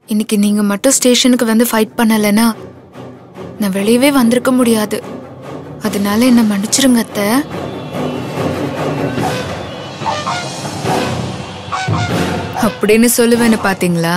இன்னைக்கு நீங்க மட்டும் ஸ்டேஷனுக்கு வந்து ஃபைட் பண்ணலைன்னா நான் வெளியவே வந்திருக்க முடியாது அதனால என்ன மன்னிச்சிருங்க அத்தை அப்படின்னு சொல்லுவேன்னு பாத்தீங்களா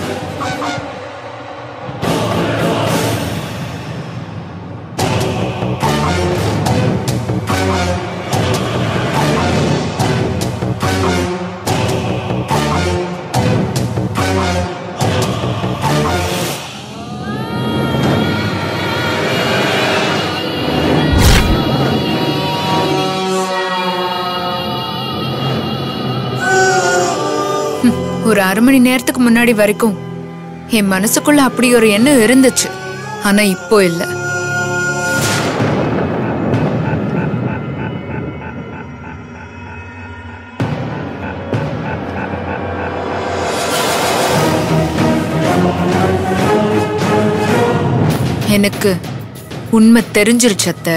ஹம், ஒரு அரை மணி நேரத்துக்கு முன்னாடி வரைக்கும் என் மனசுக்குள்ள அப்படி ஒரு எண்ணம் இருந்துச்சு ஆனா இப்போ இல்ல எனக்கு உண்மை தெரிஞ்சிருச்சு அத்தை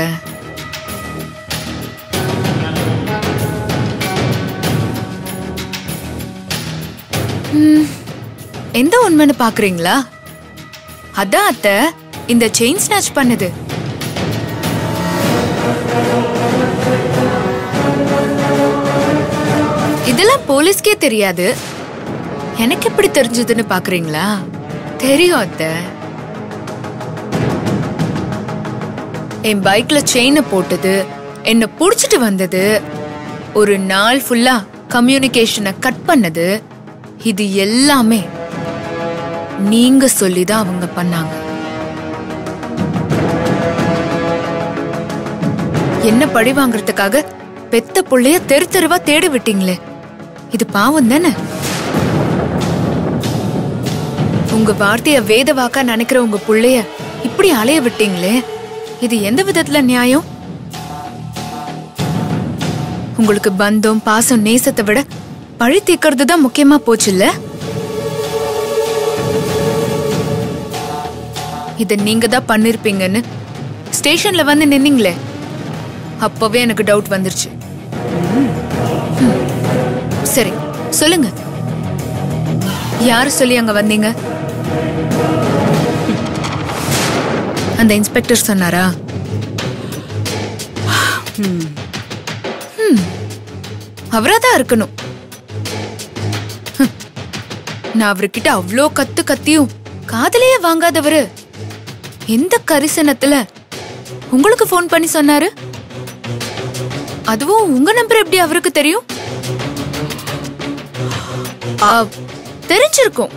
எந்த உண்மைன்னு பாக்குறீங்களா அதான் அத்த இந்த செயின் ஸ்நாச் பண்ணது இதெல்லாம் போலீஸ்க்கே தெரியாது எனக்கு எப்படி தெரிஞ்சதுன்னு பாக்குறீங்களா தெரியும் அத்த என் பைக்ல செயினை போட்டது என்ன புடிச்சிட்டு வந்தது ஒரு நாள் ஃபுல்லா கம்யூனிகேஷனை கட் பண்ணது இது எல்லாமே நீங்க சொல்லிதான் அவங்க பண்ணாங்க என்ன பழி வாங்குறதுக்காக பெத்த புள்ளைய தெரு தெருவா தேடி விட்டீங்களே இது பாவம் தானே உங்க வார்த்தைய வேத வாக்கா நினைக்கிற உங்க புள்ளைய இப்படி அலைய விட்டீங்களே இது எந்த விதத்துல நியாயம் உங்களுக்கு பந்தம் பாசம் நேசத்தை விட பழி தீர்க்கறது தான் முக்கியமா போச்சுல்ல இத நீங்க தான் பண்ணிருப்பீங்கன்னு ஸ்டேஷன்ல வந்து நின்னீங்களே அப்பவே எனக்கு டவுட் வந்துருச்சு ம். சரி சொல்லுங்க யாரு சொல்லி அங்க வந்தீங்க அந்த இன்ஸ்பெக்டர் சொன்னாரா அவராதான் இருக்கணும் ஹம். நான் அவர்கிட்ட அவ்வளோ கத்து கத்தியும் காதலையே வாங்காதவரு எந்த கரிசனத்துல உங்களுக்கு ஃபோன் பண்ணி சொன்னாரு அதுவும் உங்க நம்பர் எப்படி அவருக்கு தெரியும் ஆ, தெரிஞ்சிருக்கும்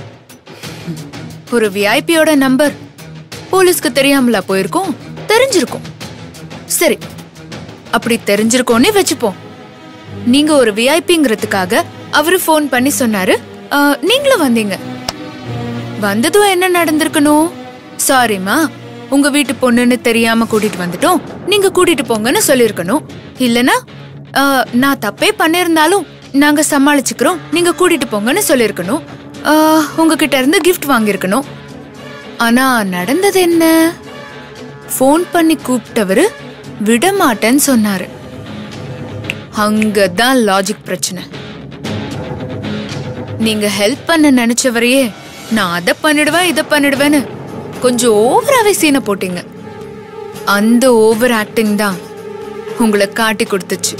ஒரு விஐபியோட நம்பர் போலீஸ்க்கு தெரியாமலா போயிருக்கும் தெரிஞ்சிருக்கும் சரி அப்படி தெரிஞ்சிருக்கோன்னே வச்சுப்போம் நீங்க ஒரு விஐபிங்கிறதுக்காக அவரு ஃபோன் பண்ணி சொன்னாரு ஆ, நீங்களும் வந்தீங்க வந்ததும் என்ன நடந்திருக்கணும் சாரிம்மா உங்க வீட்டு பொண்ணுன்னு தெரியாம கூட்டிட்டு வந்துட்டோம் நீங்க கூட்டிட்டு போங்கன்னு சொல்லிருக்கணும் இல்லனா ஆ, நான் தப்பே பண்ணிருந்தாலும் நாங்க சமாளிச்சுக்கிறோம் நீங்க கூட்டிட்டு போங்கன்னு சொல்லிருக்கணும் ஆ, உங்ககிட்ட இருந்து கிஃப்ட் வாங்கியிருக்கணும் ஆனா நடந்தது என்ன ஃபோன் பண்ணி கூப்பிட்டவரு விடமாட்டேன்னு சொன்னாரு அங்கதான் லாஜிக் பிரச்சனை நீங்க ஹெல்ப் பண்ண நினைச்சவரையே நான் அதை பண்ணிடுவேன் இதை பண்ணிடுவேன்னு கொஞ்சம் ஓவராவே சீனை போட்டீங்க அந்த ஓவர் ஆக்டிங் தான் உங்களை காட்டி கொடுத்துச்சு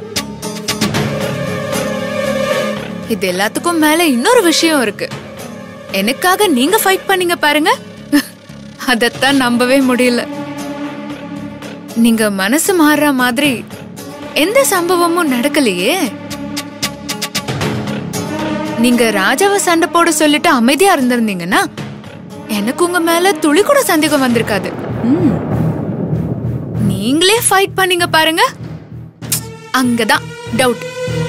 இது எல்லாத்துக்கும் மேல இன்னொரு விஷயம் இருக்கு எனக்காக நீங்க ஃபைட் பண்ணீங்க பாருங்க அதத்தான் நம்பவே முடியல நீங்க மனசு மாறுற மாதிரி எந்த சம்பவமும் நடக்கலையே நீங்க ராஜாவை சண்டை போட சொல்லிட்டு அமைதியா இருந்திருந்தீங்கன்னா எனக்கு உங்க மேல துளி கூட சந்தேகம் வந்திருக்காது நீங்களே ஃபைட் பண்ணீங்க பாருங்க அங்கதான் டவுட்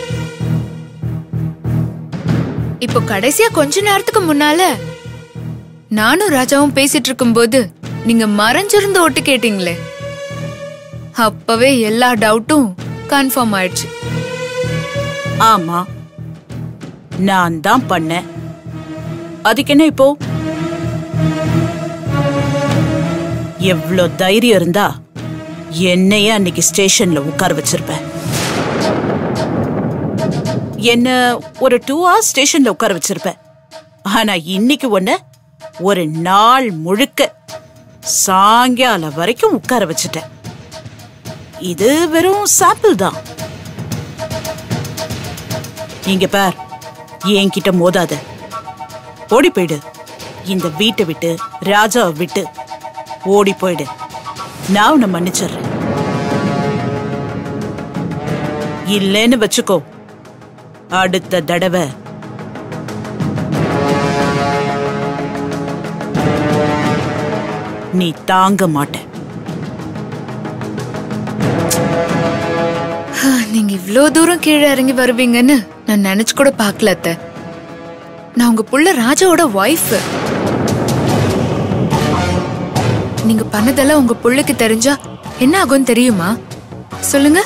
இப்போ கடைசியா கொஞ்ச நேரத்துக்கு முன்னால நானும் ராஜாவும் பேசிட்டு இருக்கும்போது நீங்க மறைஞ்சிருந்து ஒட்டு கேட்டீங்களே அப்பவே எல்லா டவுட்டும் கன்ஃபார்ம் ஆயிடுச்சு ஆமா நான் தான் பண்ணேன் அதுக்கு என்ன இப்போ எவ்ளோ தைரியம் இருந்தா என்னையே அன்னைக்கு ஸ்டேஷன்ல உட்கார வச்சிருப்பேன் என்ன ஒரு டூ ஹவர்ஸ் ஸ்டேஷன்ல உட்கார வச்சிருப்பேன் ஆனா இன்னைக்கு ஒண்ணு ஒரு நாள் முழுக்க சாயங்காலம் வரைக்கும் உட்கார வச்சுட்டேன் இது வெறும் சாம்பிள் தான் நீங்க பார் என்கிட்ட மோதாத ஓடி போயிடு இந்த வீட்டை விட்டு ராஜாவை விட்டு ஓடி போயிடு நான் உன்னை மன்னிச்சிடுறேன் இல்லைன்னு வச்சுக்கோ அடுத்த தடவை நீ தாங்க மாட்ட ஆ, நீங்க இவ்ளோ தூரம் கீழே இறங்கி வருவீங்கன்னு நான் நினைச்சு கூட பார்க்கல அத்தை நான் உங்க புள்ள ராஜாவோட ஒய்ஃப் நீங்க பண்ணதெல்லாம் உங்க புள்ளைக்கு தெரிஞ்சா என்ன ஆகும் தெரியுமா சொல்லுங்க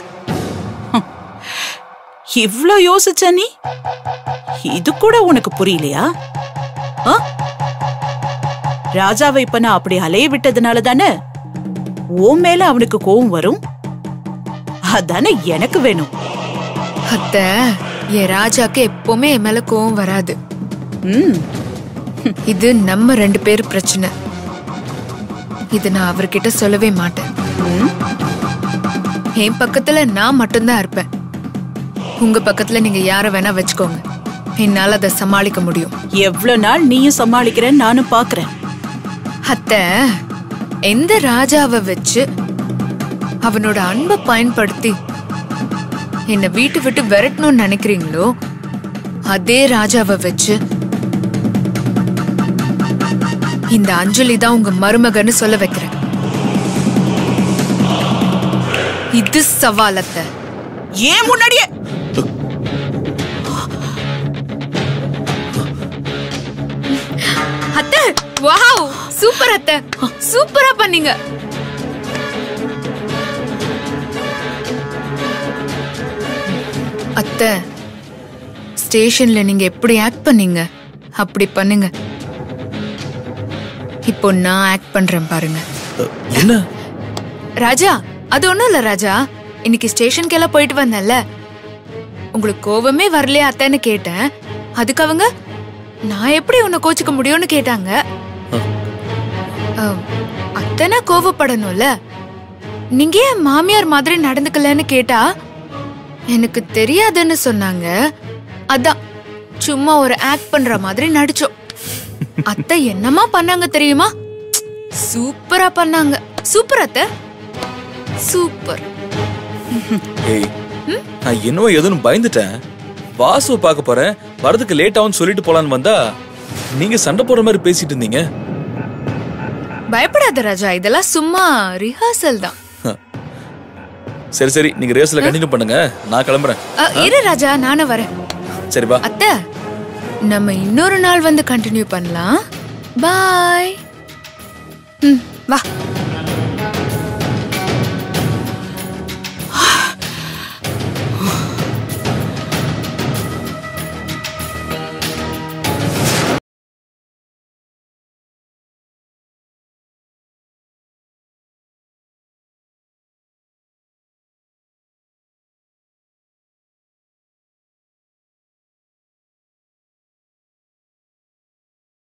இவ்ளோ யோசிச்ச நீ இது கூட உனக்கு புரியலையா ஆ? ராஜாவை இப்ப நான் அப்படி அலைய விட்டதுனால தானே உன் மேல அவனுக்கு கோவம் வரும் அதானே எனக்கு வேணும் அத்தை என் ராஜாக்கு எப்பவுமே என் மேல கோவம் வராது ம் இது நம்ம ரெண்டு பேர் பிரச்சனை இது நான் அவர்கிட்ட சொல்லவே மாட்டேன் ம். என் பக்கத்துல நான் மட்டும்தான் இருப்பேன் உங்க பக்கத்துல நீங்க யார வேணா வச்சுக்கோங்க என்னால அதை சமாளிக்க முடியும் எவ்வளவு நாள் நீயும் சமாளிக்கிறேன்னு நானும் பாக்குறேன் அத்தை எந்த ராஜாவை வச்சு அவனோட அன்பை பயன்படுத்தி என்னை வீட்டு விட்டு விரட்டணும்னு நினைக்கிறீங்களோ அதே ராஜாவை வச்சு இந்த அஞ்சலி தான் உங்க மருமகன்னு சொல்ல வைக்கிறேன் இது சவால் அத்தை ஏன் முன்னாடியே அத்தை வாவ் சூப்பர் அத்தை சூப்பரா பண்ணீங்க அத்தை ஸ்டேஷன்ல நீங்க எப்படி ஆக்ட் பண்ணீங்க அப்படி பண்ணுங்க இப்போ நான் ஆக்ட் பண்றேன் பாருங்க அஹ், என்ன ராஜா அது ஒண்ணும் இல்ல ராஜா இன்னைக்கு ஸ்டேஷனுக்கு எல்லாம் போயிட்டு வந்தேன்ல உங்களுக்கு கோவமே வரலையா அத்தைன்னு கேட்டேன் அதுக்கு அவங்க நான் எப்படி உன்னை கோச்சிக்க முடியும்னு கேட்டாங்க அஹ், அத்தைனா கோவப்படணும்ல நீங்க ஏன் மாமியார் மாதிரி நடந்துக்கலன்னு கேட்டா எனக்கு தெரியாதுன்னு சொன்னாங்க அதான் சும்மா ஒரு ஆக்ட் பண்ற மாதிரி நடிச்சோம் அத்தை என்னமா பண்ணாங்க தெரியுமா சூப்பரா பண்ணாங்க சூப்பர் அத்தை சூப்பர் ஏய் நான் என்னவோ எதுன்னு பயந்துட்டேன் வாசுவை பார்க்க போறேன் வரதுக்கு லேட் ஆகும்னு சொல்லிட்டு போலான்னு வந்தா நீங்க சண்டை போடுற மாதிரி பேசிட்டு இருந்தீங்க பயப்படாத ராஜா இதெல்லாம் சும்மா ரிஹர்சல் தான் சரி சரி நீங்க ரேஸ்ல கண்டினியூ பண்ணுங்க நான் கிளம்புறேன் அ, இரு ராஜா நானும் வரேன் சரி வா அத்தை நம்ம இன்னொரு நாள் வந்து கண்டினியூ பண்ணலாம் பாய் ம் வா